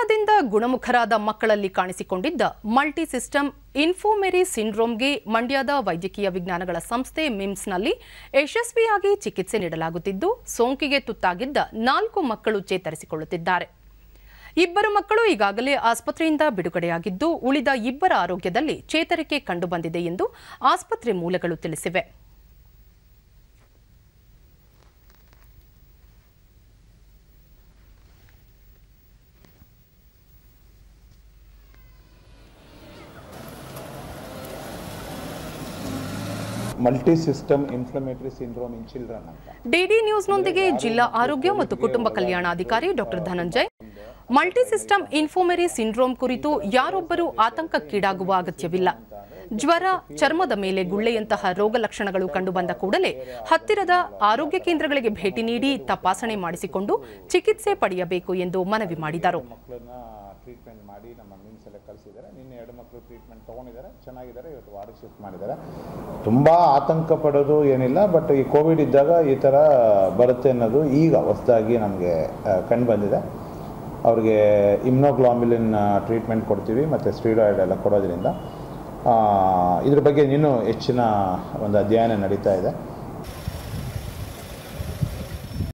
ಜ್ವರದಿಂದ ಗುಣಮುಖರಾದ ಮಕ್ಕಳಲ್ಲಿ ಕಾಣಿಸಿಕೊಂಡಿದ್ದ ಮಲ್ಟಿ ಸಿಸ್ಟಮ್ ಇನ್ಫೋಮೆರಿ ಸಿಂಡ್ರೋಮ್ಗೆ ಮಂಡ್ಯದ ವೈದ್ಯಕೀಯ ವಿಜ್ಞಾನಗಳ ಸಂಸ್ಥೆ ಮಿಮ್ಸ್ನಲ್ಲಿ ಯಶಸ್ವಿಯಾಗಿ ಚಿಕಿತ್ಸೆ ನೀಡಲಾಗುತ್ತಿದ್ದು ಸೋಂಕಿಗೆ ತುತ್ತಾಗಿದ್ದ ನಾಲ್ಕು ಮಕ್ಕಳು ಚೇತರಿಸಿಕೊಳ್ಳುತ್ತಿದ್ದಾರೆ ಇಬ್ಬರು ಮಕ್ಕಳು ಈಗಾಗಲೇ ಆಸ್ಪತ್ರೆಯಿಂದ ಬಿಡುಗಡೆಯಾಗಿದ್ದು ಉಳಿದ ಇಬ್ಬರ ಆರೋಗ್ಯದಲ್ಲಿ ಚೇತರಿಕೆ ಕಂಡುಬಂದಿದೆ ಎಂದು ಆಸ್ಪತ್ರೆ ಮೂಲಗಳು ತಿಳಿಸಿವೆ multi system inflammatory syndrome in children ಅಂತ ಡಿಡಿ ನ್ಯೂಸ್ನೊಂದಿಗೆ ಜಿಲ್ಲಾ ಆರೋಗ್ಯ ಮತ್ತು ಕುಟುಂಬ ಕಲ್ಯಾಣಾಧಿಕಾರಿ doctor Dhananjay multi system inflammatory syndrome ಕುರಿತು ಯಾರೊಬ್ಬರೂ ಆತಂಕಕ್ಕೀಡಾಗುವ ಅಗತ್ಯವಿಲ್ಲ ಜ್ವರ ಚರ್ಮದ ಮೇಲೆ ಗುಳ್ಳೆಯಂತಹ ರೋಗ ಲಕ್ಷಣಗಳು ಕಂಡುಬಂದ ಕೂಡಲೇ ಹತ್ತಿರದ ಆರೋಗ್ಯ ಕೇಂದ್ರಗಳಿಗೆ ಭೇಟಿ ನೀಡಿ ತಪಾಸಣೆ ಮಾಡಿಸಿಕೊಂಡು ಚಿಕಿತ್ಸೆ ಪಡೆಯಬೇಕು ಎಂದು ಮನವಿ ಮಾಡಿದರು ಮಕ್ಕಳನ್ನ ಟ್ರೀಟ್ಮೆಂಟ್ ಮಾಡಿ ನಮ್ಮ ಮೀನ್ಸ್ ಎಲ್ಲ ಕಳಿಸಿದ್ದಾರೆ ನಿನ್ನೆ ಎರಡು ಮಕ್ಕಳು ಟ್ರೀಟ್ಮೆಂಟ್ ತೊಗೊಂಡಿದ್ದಾರೆ ಚೆನ್ನಾಗಿದ್ದಾರೆ ಇವತ್ತು ವಾರ್ಡ್ ಶಿಫ್ಟ್ ಮಾಡಿದ್ದಾರೆ ತುಂಬ ಆತಂಕ ಪಡೋದು ಏನಿಲ್ಲ ಬಟ್ ಈ ಕೋವಿಡ್ ಇದ್ದಾಗ ಈ ಥರ ಬರುತ್ತೆ ಅನ್ನೋದು ಈಗ ಹೊಸದಾಗಿ ನಮಗೆ ಕಂಡು ಬಂದಿದೆ ಅವ್ರಿಗೆ ಇಮ್ನೋಗ್ಲಾಮಿಲಿನ್ ಟ್ರೀಟ್ಮೆಂಟ್ ಕೊಡ್ತೀವಿ ಮತ್ತು ಸ್ಟೀರಾಯ್ಡ್ ಎಲ್ಲ ಕೊಡೋದ್ರಿಂದ ಆ, ಇದ್ರ ಬಗ್ಗೆ ಇನ್ನೂ ಹೆಚ್ಚಿನ ಒಂದು ಅಧ್ಯಯನ ನಡೀತಾ ಇದೆ